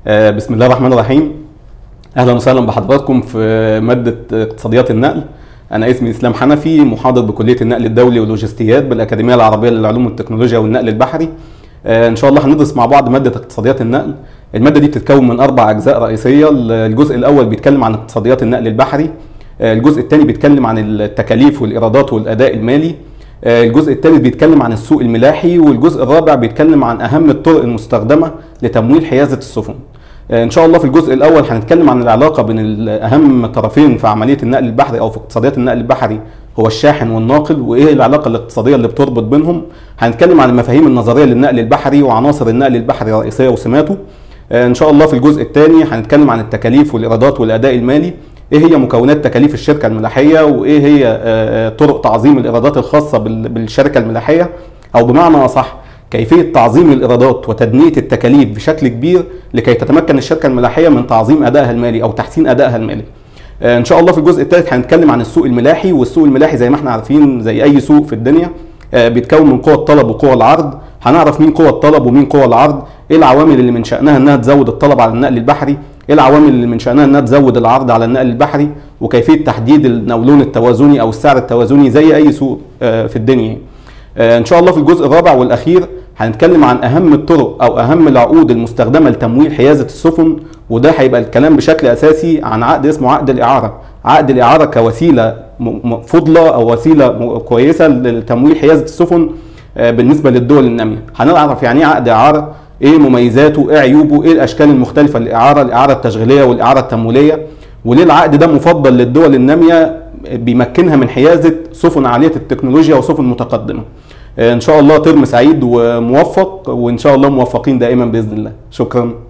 آه، بسم الله الرحمن الرحيم اهلا وسهلا بحضراتكم في ماده اقتصاديات النقل انا اسمي اسلام حنفي محاضر بكليه النقل الدولي واللوجستيات بالاكاديميه العربيه للعلوم والتكنولوجيا والنقل البحري آه، ان شاء الله هندرس مع بعض ماده اقتصاديات النقل الماده دي بتتكون من اربع اجزاء رئيسيه الجزء الاول بيتكلم عن اقتصاديات النقل البحري آه، الجزء الثاني بيتكلم عن التكاليف والايرادات والاداء المالي آه، الجزء الثالث بيتكلم عن السوق الملاحي والجزء الرابع بيتكلم عن اهم الطرق المستخدمه لتمويل حيازه السفن آه، ان شاء الله في الجزء الاول هنتكلم عن العلاقه بين ال- اهم طرفين في عمليه النقل البحري او في اقتصاديات النقل البحري هو الشاحن والناقل وايه العلاقه الاقتصاديه اللي بتربط بينهم هنتكلم عن المفاهيم النظريه للنقل البحري وعناصر النقل البحري الرئيسيه وسماته آه، ان شاء الله في الجزء الثاني هنتكلم عن التكاليف والايرادات والاداء المالي ايه هي مكونات تكاليف الشركه الملاحيه وايه هي آه، آه، طرق تعظيم الايرادات الخاصه بال- بالشركه الملاحيه او بمعنى اصح كيفيه تعظيم الايرادات وتدنيه التكاليف بشكل كبير لكي تتمكن الشركه الملاحيه من تعظيم ادائها المالي او تحسين ادائها المالي. آه، ان شاء الله في الجزء الثالث هنتكلم عن السوق الملاحي والسوق الملاحي زي ما احنا عارفين زي اي سوق في الدنيا آه، بيتكون من قوى الطلب وقوى العرض هنعرف مين قوى الطلب ومين قوى العرض ايه العوامل اللي من شانها انها تزود الطلب على النقل البحري ايه العوامل اللي من شانها انها تزود العرض على النقل البحري وكيفيه تحديد النولون التوازني او السعر التوازني زي اي سوق آه، في الدنيا آه، ان شاء الله في الجزء الرابع والاخير هنتكلم عن اهم الطرق او اهم العقود المستخدمه لتمويل حيازه السفن وده هيبقى الكلام بشكل اساسي عن عقد اسمه عقد الاعاره عقد الاعاره كوسيله م- م- فضله او وسيله م- كويسه لتمويل حيازه السفن آه، بالنسبه للدول الناميه هنعرف يعني ايه عقد اعاره ايه مميزاته ايه عيوبه ايه الاشكال المختلفه للاعاره الاعاره التشغيليه والاعاره التمويليه وليه العقد ده مفضل للدول الناميه بيمكنها من حيازه سفن عاليه التكنولوجيا وسفن متقدمه آه، ان شاء الله ترم سعيد وموفق وان شاء الله موفقين دائما باذن الله شكرا